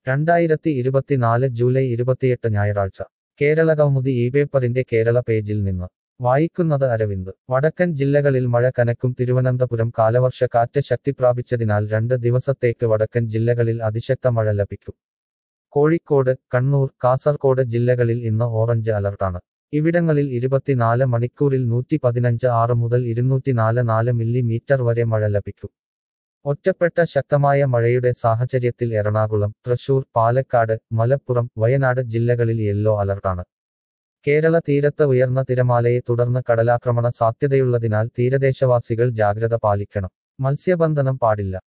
രണ്ടായിരത്തി ഇരുപത്തിനാല് ജൂലൈ ഇരുപത്തിയെട്ട് ഞായറാഴ്ച കേരള കൗമുദി ഈ പേപ്പറിന്റെ കേരള പേജിൽ നിന്ന് വായിക്കുന്നത് അരവിന്ദ് വടക്കൻ ജില്ലകളിൽ മഴ കനക്കും തിരുവനന്തപുരം കാലവർഷക്കാറ്റ് ശക്തിപ്രാപിച്ചതിനാൽ രണ്ട് ദിവസത്തേക്ക് വടക്കൻ ജില്ലകളിൽ അതിശക്ത മഴ ലഭിക്കും കോഴിക്കോട് കണ്ണൂർ കാസർകോട് ജില്ലകളിൽ ഇന്ന് ഓറഞ്ച് അലർട്ടാണ് ഇവിടങ്ങളിൽ ഇരുപത്തിനാല് മണിക്കൂറിൽ നൂറ്റി പതിനഞ്ച് ആറ് മുതൽ ഇരുന്നൂറ്റിനാല് നാല് മില്ലിമീറ്റർ വരെ മഴ ലഭിക്കും ഒറ്റപ്പെട്ട ശക്തമായ മഴയുടെ സാഹചര്യത്തിൽ എറണാകുളം തൃശൂർ പാലക്കാട് മലപ്പുറം വയനാട് ജില്ലകളിൽ യെല്ലോ അലർട്ടാണ് കേരള തീരത്ത് ഉയർന്ന തിരമാലയെ തുടർന്ന് കടലാക്രമണ സാധ്യതയുള്ളതിനാൽ തീരദേശവാസികൾ ജാഗ്രത പാലിക്കണം മത്സ്യബന്ധനം പാടില്ല